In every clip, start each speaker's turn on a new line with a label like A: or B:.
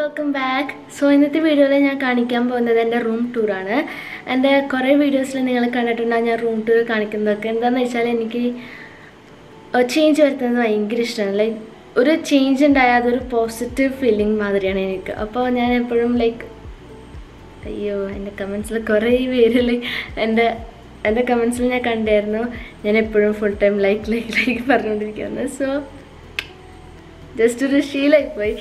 A: Welcome back so ഇന്നത്തെ വീഡിയോയിൽ ഞാൻ കാണിക്കാൻ പോകുന്നത് എൻ്റെ റൂം ടൂറാണ് എൻ്റെ കുറേ വീഡിയോസിൽ നിങ്ങൾ കണ്ടിട്ടുണ്ടാകും ഞാൻ റൂം ടൂർ കാണിക്കുന്നതൊക്കെ എന്താണെന്ന് വെച്ചാൽ എനിക്ക് ചേഞ്ച് വരുത്തുന്നത് ഭയങ്കര ഇഷ്ടമാണ് ലൈക്ക് ഒരു ചേഞ്ച് ഉണ്ടായാൽ അതൊരു പോസിറ്റീവ് ഫീലിംഗ് മാതിരിയാണ് എനിക്ക് അപ്പോൾ ഞാൻ എപ്പോഴും ലൈക്ക് അയ്യോ എൻ്റെ കമൻസിൽ കുറേ പേര് ലൈക്ക് എൻ്റെ എൻ്റെ കമൻസിൽ ഞാൻ കണ്ടായിരുന്നു ഞാൻ എപ്പോഴും full time like like like പറഞ്ഞുകൊണ്ടിരിക്കുകയാണ് സോ ജസ്റ്റ് ഒരു ശീലമായിപ്പോയി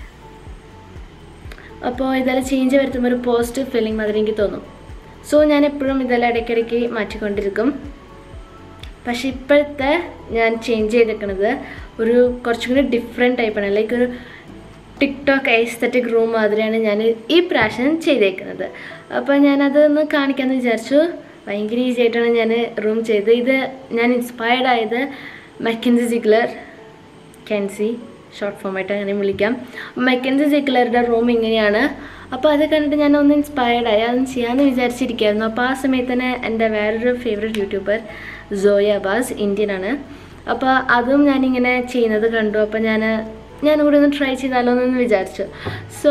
A: അപ്പോൾ ഇതെല്ലാം ചേഞ്ച് വരുത്തുമ്പോൾ ഒരു പോസിറ്റീവ് ഫീലിംഗ് മാതിരി എനിക്ക് തോന്നും സോ ഞാൻ എപ്പോഴും ഇതെല്ലാം ഇടയ്ക്കിടയ്ക്ക് മാറ്റിക്കൊണ്ടിരിക്കും പക്ഷെ ഇപ്പോഴത്തെ ഞാൻ ചേഞ്ച് ചെയ്തേക്കണത് ഒരു കുറച്ചും കൂടി ഡിഫറെൻറ്റ് ടൈപ്പാണ് ലൈക്ക് ഒരു ടിക്ടോക്ക് ഐസ്തറ്റിക് റൂം മാതിരിയാണ് ഞാൻ ഈ പ്രാവശ്യം ചെയ്തേക്കുന്നത് അപ്പോൾ ഞാനത് ഒന്ന് കാണിക്കാമെന്ന് വിചാരിച്ചു ഭയങ്കര ഈസി ആയിട്ടാണ് ഞാൻ റൂം ചെയ്തത് ഇത് ഞാൻ ഇൻസ്പയർഡ് ആയത് മെക്കൻസി സിഗ്ലർ കെൻസി ഷോർട്ട് ഫോമായിട്ട് അങ്ങനെ വിളിക്കാം മെക്കൻസി സിഗ്ലറുടെ റൂം ഇങ്ങനെയാണ് അപ്പോൾ അത് കണ്ടിട്ട് ഞാൻ ഒന്ന് ഇൻസ്പയർഡ് ആയി അതൊന്ന് ചെയ്യാമെന്ന് വിചാരിച്ചിരിക്കുകയായിരുന്നു അപ്പോൾ ആ സമയത്ത് തന്നെ എൻ്റെ വേറൊരു ഫേവറേറ്റ് യൂട്യൂബർ സോയ അബാസ് ഇന്ത്യനാണ് അപ്പോൾ അതും ഞാനിങ്ങനെ ചെയ്യുന്നത് കണ്ടു അപ്പോൾ ഞാൻ ഞാൻ കൂടി ഒന്ന് ട്രൈ ചെയ്താലോ എന്ന് വിചാരിച്ചു സോ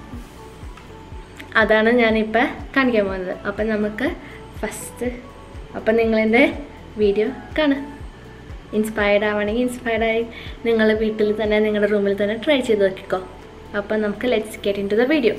A: അതാണ് ഞാനിപ്പോൾ കാണിക്കാൻ പോകുന്നത് അപ്പം നമുക്ക് ഫസ്റ്റ് അപ്പം നിങ്ങളെൻ്റെ വീഡിയോ കാണാം ഇൻസ്പയർഡ് ആവണമെങ്കിൽ ഇൻസ്പയർഡ് ആയി നിങ്ങൾ വീട്ടിൽ തന്നെ നിങ്ങളുടെ റൂമിൽ തന്നെ ട്രൈ ചെയ്ത് നോക്കിക്കോ അപ്പം നമുക്ക് let's get into the video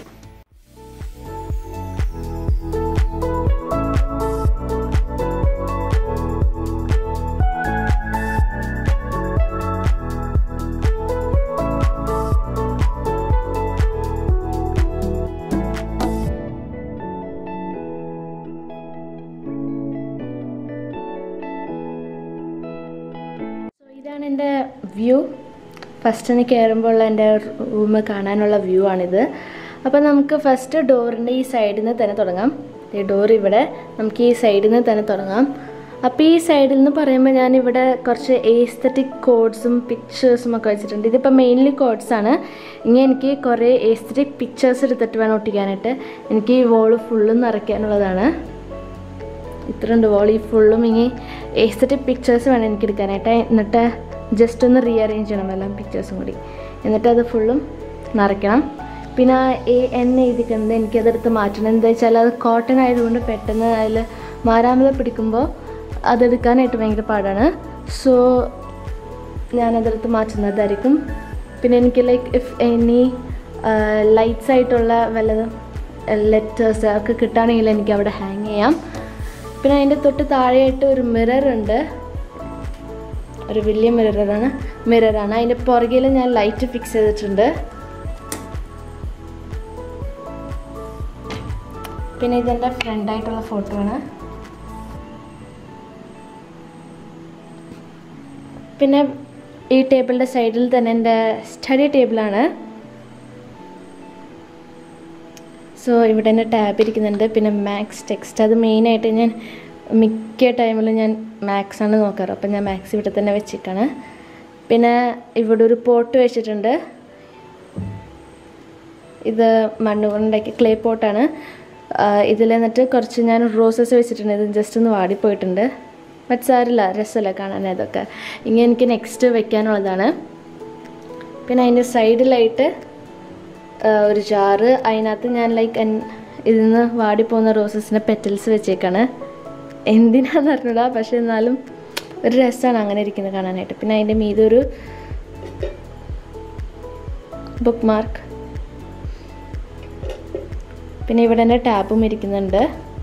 A: so ഇതാണ് എൻ്റെ വ്യൂ ഫസ്റ്റ് ഒന്ന് കയറുമ്പോൾ ഉള്ള എൻ്റെ റൂം കാണാനുള്ള വ്യൂ ആണിത് അപ്പോൾ നമുക്ക് ഫസ്റ്റ് ഡോറിൻ്റെ ഈ സൈഡിൽ നിന്ന് തന്നെ തുടങ്ങാം ഈ ഡോർ ഇവിടെ നമുക്ക് ഈ സൈഡിൽ നിന്ന് തന്നെ തുടങ്ങാം അപ്പോൾ ഈ സൈഡിൽ നിന്ന് പറയുമ്പോൾ ഞാനിവിടെ കുറച്ച് ഏസ്തറ്റിക് കോഡ്സും പിക്ചേഴ്സും ഒക്കെ വെച്ചിട്ടുണ്ട് ഇതിപ്പോൾ മെയിൻലി കോഡ്സ് ആണ് ഇനി എനിക്ക് കുറേ ഏസ്തറ്റിക് പിക്ചേഴ്സ് എടുത്തിട്ട് വേണം ഒട്ടിക്കാനായിട്ട് എനിക്ക് ഈ വോള് ഫുള്ളും നിറയ്ക്കാനുള്ളതാണ് ഇത്രയുണ്ട് വോൾ ഈ ഫുള്ളും ഇനി ഏസ്തറ്റിക് പിക്ചേഴ്സ് വേണം എനിക്ക് എടുക്കാനായിട്ട് എന്നിട്ട് ജസ്റ്റ് ഒന്ന് റീഅറേഞ്ച് ചെയ്യണം എല്ലാം പിക്ചേഴ്സും കൂടി എന്നിട്ട് അത് ഫുള്ളും നിറയ്ക്കണം പിന്നെ ആ എ എൻ എഴുതിക്കുന്നത് എനിക്കതെടുത്ത് മാറ്റണം എന്താ വെച്ചാൽ അത് കോട്ടൺ ആയതുകൊണ്ട് പെട്ടെന്ന് അതിൽ മാരാമത പിടിക്കുമ്പോൾ അതെടുക്കാനായിട്ട് ഭയങ്കര പാടാണ് സോ ഞാനതെടുത്ത് മാറ്റുന്നതായിരിക്കും പിന്നെ എനിക്ക് ലൈക്ക് ഇഫ് എനി ലൈറ്റ്സ് ആയിട്ടുള്ള വല്ലതും ലെറ്റേഴ്സ് ഒക്കെ കിട്ടുകയാണെങ്കിൽ എനിക്ക് അവിടെ ഹാങ് ചെയ്യാം പിന്നെ അതിൻ്റെ തൊട്ട് താഴെയായിട്ട് ഒരു മിറർ ഉണ്ട് ഒരു വലിയ മിററാണ് മിററാണ് അതിൻ്റെ പുറകിൽ ഞാൻ ലൈറ്റ് ഫിക്സ് ചെയ്തിട്ടുണ്ട് പിന്നെ ഇതെൻ്റെ ഫ്രണ്ടായിട്ടുള്ള ഫോട്ടോ ആണ് പിന്നെ ഈ ടേബിളിൻ്റെ സൈഡിൽ തന്നെ എൻ്റെ സ്റ്റഡി ടേബിളാണ് സോ ഇവിടെ തന്നെ ടാബ് ഇരിക്കുന്നുണ്ട് പിന്നെ മാത്സ് ടെക്സ്റ്റ് അത് മെയിനായിട്ട് ഞാൻ മിക്ക ടൈമിലും ഞാൻ മാത്സ് ആണ് നോക്കാറ് അപ്പം ഞാൻ മാത്സ് ഇവിടെ തന്നെ വെച്ചിട്ടാണ് പിന്നെ ഇവിടെ ഒരു പോട്ട് വെച്ചിട്ടുണ്ട് ഇത് മണ്ണ് കൊണ്ടുണ്ടാക്കിയ ക്ലേ പോട്ടാണ് ഇതിൽ എന്നിട്ട് കുറച്ച് ഞാൻ റോസസ് വെച്ചിട്ടുണ്ട് ഇത് ജസ്റ്റ് ഒന്ന് വാടിപ്പോയിട്ടുണ്ട് ബട്ട് സാരില്ല രസമല്ല കാണാൻ അതൊക്കെ ഇങ്ങനെ എനിക്ക് നെക്സ്റ്റ് വെക്കാനുള്ളതാണ് പിന്നെ അതിൻ്റെ സൈഡിലായിട്ട് ഒരു ജാറ് അതിനകത്ത് ഞാൻ ലൈക്ക് ഇതിൽ നിന്ന് വാടിപ്പോകുന്ന റോസസിൻ്റെ പെറ്റൽസ് വെച്ചേക്കാണ് എന്തിനാന്ന് അറിഞ്ഞൂടാ പക്ഷെ എന്നാലും ഒരു രസമാണ് അങ്ങനെ ഇരിക്കുന്നത് കാണാനായിട്ട് പിന്നെ അതിൻ്റെ മീതെ ഒരു ബുക്ക് മാർക്ക് പിന്നെ ഇവിടെ തന്നെ ടാപ്പും ഇരിക്കുന്നുണ്ട്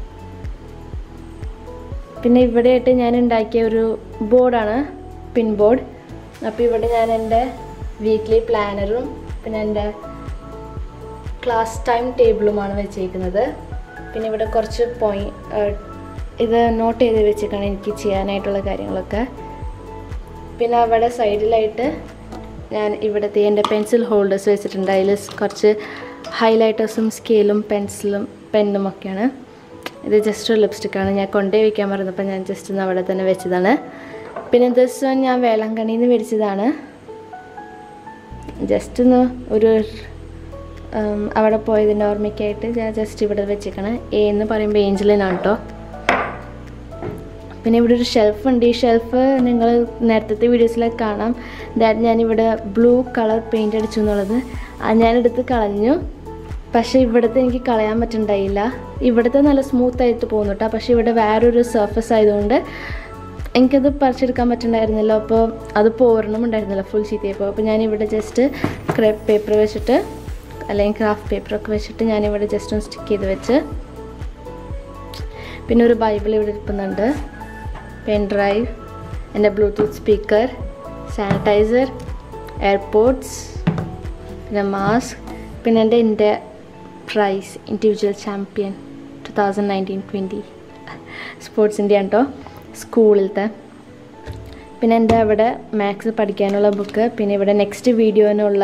A: പിന്നെ ഇവിടെയായിട്ട് ഞാൻ ഉണ്ടാക്കിയ ഒരു ബോർഡാണ് പിൻ ബോർഡ് അപ്പോൾ ഇവിടെ ഞാൻ എൻ്റെ വീക്ക്ലി പ്ലാനറും പിന്നെ എൻ്റെ ക്ലാസ് ടൈം ടേബിളുമാണ് വെച്ചേക്കുന്നത് പിന്നെ ഇവിടെ കുറച്ച് പോയി ഇത് നോട്ട് ചെയ്ത് വെച്ചേക്കാണ് എനിക്ക് ചെയ്യാനായിട്ടുള്ള കാര്യങ്ങളൊക്കെ പിന്നെ അവിടെ സൈഡിലായിട്ട് ഞാൻ ഇവിടുത്തെ എൻ്റെ പെൻസിൽ ഹോൾഡേഴ്സ് വെച്ചിട്ടുണ്ട് അതിൽ കുറച്ച് ഹൈലൈറ്റേഴ്സും സ്കെയിലും പെൻസിലും പെന്നും ഒക്കെയാണ് ഇത് ജസ്റ്റ് ഒരു ലിപ്സ്റ്റിക്കാണ് ഞാൻ കൊണ്ടേ വയ്ക്കാൻ പറഞ്ഞപ്പോൾ ഞാൻ ജസ്റ്റ് ഒന്ന് അവിടെ തന്നെ വെച്ചതാണ് പിന്നെ ദിവസം ഞാൻ വേളാങ്കണ്ണിയിൽ നിന്ന് മേടിച്ചതാണ് ജസ്റ്റ് ഒന്ന് ഒരു അവിടെ പോയതിൻ്റെ ഓർമ്മയ്ക്കായിട്ട് ഞാൻ ജസ്റ്റ് ഇവിടെ വെച്ചേക്കണം എ എന്ന് പറയുമ്പോൾ ഏഞ്ചലിനാണ് കേട്ടോ പിന്നെ ഇവിടെ ഒരു ഷെൽഫ് ഉണ്ട് ഈ ഷെൽഫ് നിങ്ങൾ നേരത്തെ വീഡിയോസിലൊക്കെ കാണാം ദാറ്റ് ഞാനിവിടെ ബ്ലൂ കളർ പെയിൻ്റ് അടിച്ചു എന്നുള്ളത് അത് ഞാനെടുത്ത് കളഞ്ഞു പക്ഷേ ഇവിടുത്തെ എനിക്ക് കളയാൻ പറ്റുന്നുണ്ടായില്ല ഇവിടുത്തെ നല്ല സ്മൂത്ത് ആയിട്ട് പോകുന്നു കേട്ടോ പക്ഷേ ഇവിടെ വേറൊരു സർഫസ് ആയതുകൊണ്ട് എനിക്കത് പറിച്ചെടുക്കാൻ പറ്റുന്നുണ്ടായിരുന്നില്ല അപ്പോൾ അത് പോരണമുണ്ടായിരുന്നില്ല ഫുൾ ചീത്തയപ്പോൾ അപ്പോൾ ഞാനിവിടെ ജസ്റ്റ് ക്രേപ്പ് പേപ്പർ വെച്ചിട്ട് അല്ലെങ്കിൽ ക്രാഫ്റ്റ് പേപ്പറൊക്കെ വെച്ചിട്ട് ഞാനിവിടെ ജസ്റ്റ് ഒന്ന് സ്റ്റിക്ക് ചെയ്ത് വെച്ച് പിന്നെ ഒരു ബൈബിൾ ഇവിടെ ഇരിക്കുന്നുണ്ട് പെൻ ഡ്രൈവ് എൻ്റെ ബ്ലൂടൂത്ത് സ്പീക്കർ സാനിറ്റൈസർ എയർപോർട്സ് പിന്നെ മാസ്ക് പിന്നെ എൻ്റെ എൻ്റെ prize individual champion two thousand nineteen twenty സ്പോർട്സിൻ്റെ കേട്ടോ സ്കൂളിലത്തെ പിന്നെ എൻ്റെ അവിടെ മാത്സ് പഠിക്കാനുള്ള ബുക്ക് പിന്നെ ഇവിടെ നെക്സ്റ്റ് വീഡിയോനുള്ള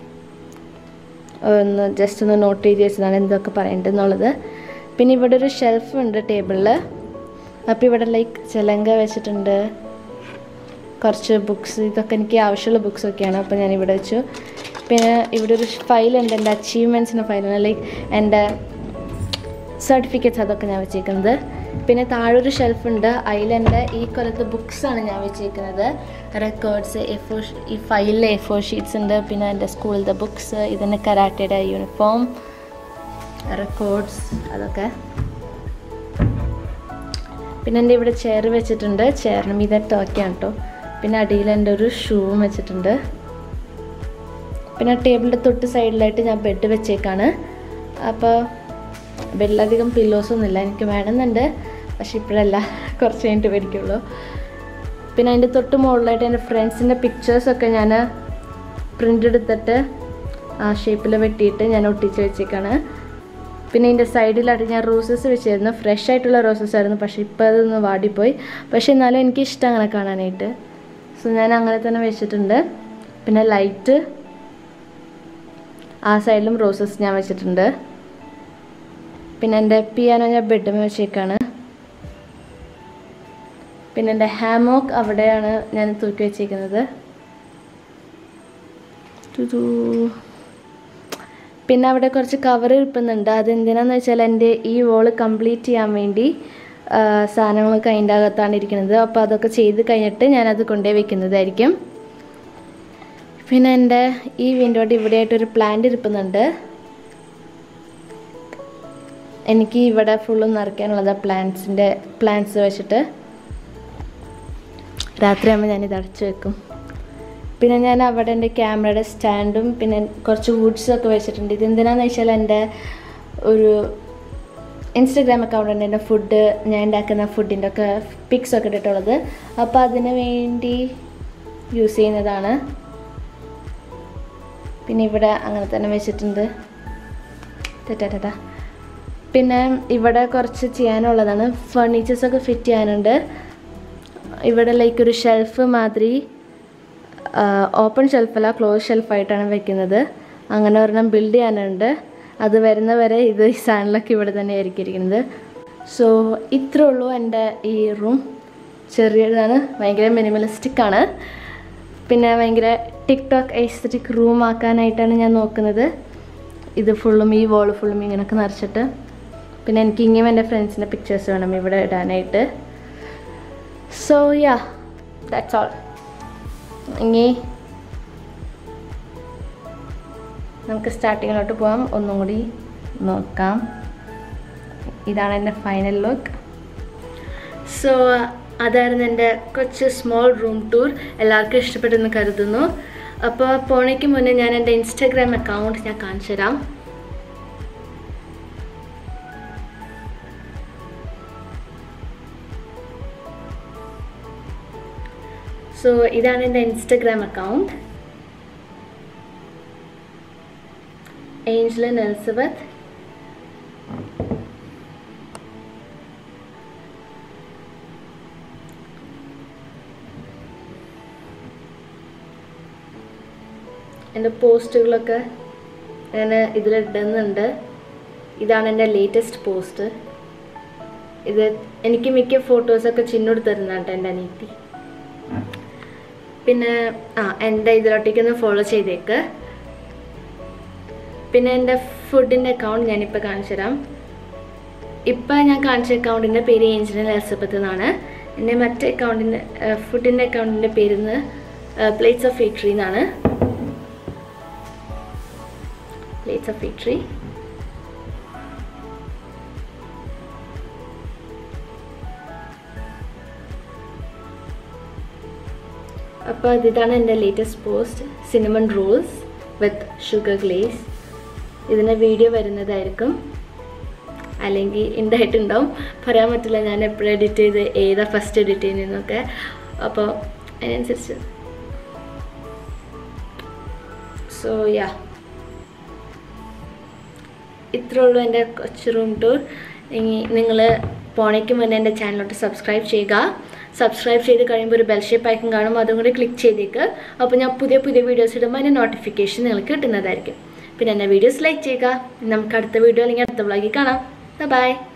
A: ഒന്ന് ജസ്റ്റ് ഒന്ന് നോട്ട് ചെയ്ത് വെച്ചതാണ് എന്തൊക്കെ പറയേണ്ടതെന്നുള്ളത് പിന്നെ ഇവിടെ ഒരു ഷെൽഫ് ഉണ്ട് ടേബിളിൽ അപ്പോൾ ഇവിടെ ലൈക്ക് ചിലങ്ക വെച്ചിട്ടുണ്ട് കുറച്ച് ബുക്സ് ഇതൊക്കെ എനിക്ക് ആവശ്യമുള്ള ബുക്സ് ഒക്കെയാണ് അപ്പോൾ ഞാൻ ഇവിടെ വെച്ചു പിന്നെ ഇവിടെ ഒരു ഫയലുണ്ട് എൻ്റെ അച്ചീവ്മെൻറ്റ്സിൻ്റെ ഫയലാണ് ലൈക്ക് എൻ്റെ സർട്ടിഫിക്കറ്റ്സ് അതൊക്കെ ഞാൻ വെച്ചേക്കുന്നത് പിന്നെ താഴെ ഒരു ഷെൽഫ് ഉണ്ട് അതിലെൻ്റെ ഈ കൊല്ലത്തെ ബുക്സാണ് ഞാൻ വെച്ചേക്കുന്നത് റെക്കോർഡ്സ് എ ഫോർ ഈ ഫയലിൽ എ ഫോർ ഷീറ്റ്സ് ഉണ്ട് പിന്നെ എൻ്റെ സ്കൂളിലത്തെ ബുക്സ് ഇതിൻ്റെ കരാട്ടയുടെ യൂണിഫോം റെക്കോർഡ്സ് അതൊക്കെ പിന്നെ എൻ്റെ ഇവിടെ ചെയർ വെച്ചിട്ടുണ്ട് ചെയറിന് മീതെ ടോക്കാണ് കേട്ടോ പിന്നെ അടിയിൽ എൻ്റെ ഒരു ഷൂവും വെച്ചിട്ടുണ്ട് പിന്നെ ടേബിളിൻ്റെ തൊട്ട് സൈഡിലായിട്ട് ഞാൻ ബെഡ് വെച്ചേക്കാണ് അപ്പോൾ ബെഡിലധികം പില്ലോസൊന്നുമില്ല എനിക്ക് വേണമെന്നുണ്ട് പക്ഷെ ഇപ്പോഴല്ല കുറച്ച് കഴിഞ്ഞിട്ട് മേടിക്കുള്ളൂ പിന്നെ അതിൻ്റെ തൊട്ട് മുകളിലായിട്ട് എൻ്റെ ഫ്രണ്ട്സിൻ്റെ പിക്ചേഴ്സൊക്കെ ഞാൻ പ്രിൻ്റ് എടുത്തിട്ട് ആ ഷേപ്പിൽ വെട്ടിയിട്ട് ഞാൻ ഒട്ടിച്ച് വെച്ചേക്കാണ് പിന്നെ ഇതിൻ്റെ സൈഡിലായിട്ട് ഞാൻ റോസസ് വെച്ചിരുന്നു ഫ്രഷ് ആയിട്ടുള്ള റോസസ് ആയിരുന്നു പക്ഷേ ഇപ്പോൾ അതൊന്ന് വാടിപ്പോയി പക്ഷേ എന്നാലും എനിക്ക് ഇഷ്ടം അങ്ങനെ കാണാനായിട്ട് സോ ഞാൻ അങ്ങനെ തന്നെ വെച്ചിട്ടുണ്ട് പിന്നെ ലൈറ്റ് ആ സൈഡിലും റോസസ് ഞാൻ വെച്ചിട്ടുണ്ട് പിന്നെ എൻ്റെ പിയാനോ ഞാൻ ബെഡ്മേ വെച്ചേക്കാണ് പിന്നെ എൻ്റെ ഹാമോക്ക് അവിടെയാണ് ഞാൻ തൂക്കി വെച്ചേക്കുന്നത് തുതു. പിന്നെ അവിടെ കുറച്ച് കവർ ഇരിപ്പുന്നുണ്ട് അതെന്തിനാന്ന് വെച്ചാൽ എൻ്റെ ഈ വോള് കംപ്ലീറ്റ് ചെയ്യാൻ വേണ്ടി ആ, സാധനങ്ങളൊക്കെ അതിൻ്റെ അകത്താണ് ഇരിക്കുന്നത് അപ്പോൾ അതൊക്കെ ചെയ്ത് കഴിഞ്ഞിട്ട് ഞാനത് കൊണ്ടുപോയി വെക്കുന്നതായിരിക്കും പിന്നെ എൻ്റെ ഈ വിൻഡോയുടെ ഇവിടെയായിട്ടൊരു പ്ലാന്റ് ഇരിപ്പുന്നുണ്ട് എനിക്ക് ഇവിടെ ഫുള്ളും നിറയ്ക്കാനുള്ളത് പ്ലാന്റ്സിൻ്റെ പ്ലാന്റ്സ് വെച്ചിട്ട് രാത്രിയാകുമ്പോൾ ഞാനിത് അടച്ചു വെക്കും പിന്നെ ഞാൻ അവിടെ എൻ്റെ ക്യാമറയുടെ സ്റ്റാൻഡും പിന്നെ കുറച്ച് വുഡ്സും ഒക്കെ വെച്ചിട്ടുണ്ട് ഇത് എന്തിനാന്ന് വെച്ചാൽ എൻ്റെ ഒരു ഇൻസ്റ്റഗ്രാം അക്കൗണ്ട് ഉണ്ട് എൻ്റെ ഫുഡ് ഞാൻ ഉണ്ടാക്കുന്ന ഫുഡിൻ്റെ ഒക്കെ പിക്സ് ഒക്കെ ഇട്ടിട്ടുള്ളത് അപ്പോൾ അതിന് വേണ്ടി യൂസ് ചെയ്യുന്നതാണ് പിന്നെ ഇവിടെ അങ്ങനെ തന്നെ വെച്ചിട്ടുണ്ട് തെറ്റാ പിന്നെ ഇവിടെ കുറച്ച് ചെയ്യാനുള്ളതാണ് ഫർണിച്ചേഴ്സൊക്കെ ഫിറ്റ് ചെയ്യാനുണ്ട് ഇവിടെ ലൈക്ക് ഒരു ഷെൽഫ് മാതിരി ഓപ്പൺ ഷെൽഫല്ല ക്ലോസ് ഷെൽഫായിട്ടാണ് വെക്കുന്നത് അങ്ങനെ ഒരെണ്ണം ബിൽഡ് ചെയ്യാനുണ്ട് അത് വരുന്നവരെ ഇത് ഈ സാധനങ്ങളൊക്കെ ഇവിടെ തന്നെ ആയിരിക്കും ഇരിക്കുന്നത് സോ ഇത്രേ ഉള്ളൂ എൻ്റെ ഈ റൂം ചെറിയതാണ് ഭയങ്കര മിനിമലിസ്റ്റിക് ആണ് പിന്നെ ഭയങ്കര ടിക്ടോക്ക് എസ്തറ്റിക് റൂം ആക്കാനായിട്ടാണ് ഞാൻ നോക്കുന്നത് ഇത് ഫുള്ളും ഈ വോൾ ഫുള്ളും ഇങ്ങനെയൊക്കെ നിറച്ചിട്ട് പിന്നെ എനിക്ക് ഇനിയും എൻ്റെ ഫ്രണ്ട്സിൻ്റെ പിക്ചേഴ്സ് വേണം ഇവിടെ ഇടാനായിട്ട് സോ യാ ദാറ്റ്സ് ഓൾ ഇനി നമുക്ക് സ്റ്റാർട്ടിങ്ങിലോട്ട് പോകാം ഒന്നും കൂടി നോക്കാം ഇതാണ് എൻ്റെ ഫൈനൽ ലുക്ക് സോ അതായിരുന്നു എൻ്റെ കൊച്ചു സ്മോൾ റൂം ടൂർ എല്ലാവർക്കും ഇഷ്ടപ്പെട്ടെന്ന് കരുതുന്നു അപ്പോൾ പോണേക്ക് മുന്നേ ഞാൻ എൻ്റെ ഇൻസ്റ്റാഗ്രാം അക്കൗണ്ട് ഞാൻ കാണിച്ചു തരാം സോ ഇതാണ് എൻ്റെ ഇൻസ്റ്റഗ്രാം അക്കൗണ്ട് ഏഞ്ചലൻ എലിസബത്ത് എൻ്റെ പോസ്റ്റുകളൊക്കെ ഞാൻ ഇതിലിടുന്നുണ്ട് ഇതാണ് എൻ്റെ ലേറ്റസ്റ്റ് പോസ്റ്റ് ഇത് എനിക്ക് മിക്ക ഫോട്ടോസൊക്കെ ചിന്നോട് തരുന്നതാണ് എൻ്റെ അനിയത്തി പിന്നെ ആ എൻ്റെ ഇതിലോട്ടേക്ക് ഒന്ന് ഫോളോ ചെയ്തേക്ക് പിന്നെ എൻ്റെ ഫുഡിൻ്റെ അക്കൗണ്ട് ഞാനിപ്പോൾ കാണിച്ചു തരാം ഇപ്പം ഞാൻ കാണിച്ച അക്കൗണ്ടിൻ്റെ പേര് ഏഞ്ചലിൻ എലിസബത്ത് എന്നാണ് എൻ്റെ മറ്റേ അക്കൗണ്ടിൻ്റെ ഫുഡിൻ്റെ അക്കൗണ്ടിൻ്റെ പേരുന്ന് പ്ലേറ്റ്സ് ഓഫ് ഫീട്രി എന്നാണ് പ്ലേറ്റ്സ് ഓഫ് ഫീട്രി അപ്പോൾ ഇതാണ് എൻ്റെ latest post cinnamon rolls with sugar glaze ഇതിന് വീഡിയോ വരുന്നതായിരിക്കും അല്ലെങ്കിൽ ഉണ്ടായിട്ടുണ്ടാവും പറയാൻ പറ്റില്ല ഞാൻ എപ്പോഴും എഡിറ്റ് ചെയ്ത് ഏതാ ഫസ്റ്റ് എഡിറ്റ് ചെയ്യുന്നതെന്നൊക്കെ അപ്പോൾ അതിനനുസരിച്ച് സോ യാ ഇത്രേ ഉള്ളൂ എൻ്റെ കൊച്ചു റൂം ടൂർ ഇനി നിങ്ങൾ പോണേക്ക് മുന്നേ എൻ്റെ ചാനലോട്ട് സബ്സ്ക്രൈബ് ചെയ്യുക സബ്സ്ക്രൈബ് ചെയ്ത് കഴിയുമ്പോൾ ഒരു ബെൽ ഷേപ്പ് ഐക്കൺ കാണും അതും കൂടി ക്ലിക്ക് ചെയ്തേക്ക് അപ്പോൾ ഞാൻ പുതിയ പുതിയ വീഡിയോസ് ഇടുമ്പോൾ അതിൻ്റെ നോട്ടിഫിക്കേഷൻ നിങ്ങൾക്ക് കിട്ടുന്നതായിരിക്കും പിന്നെ എൻ്റെ വീഡിയോസ് ലൈക്ക് ചെയ്യുക നമുക്ക് അടുത്ത വീഡിയോ അല്ലെങ്കിൽ അടുത്ത വ്ളോഗിൽ കാണാം ബൈ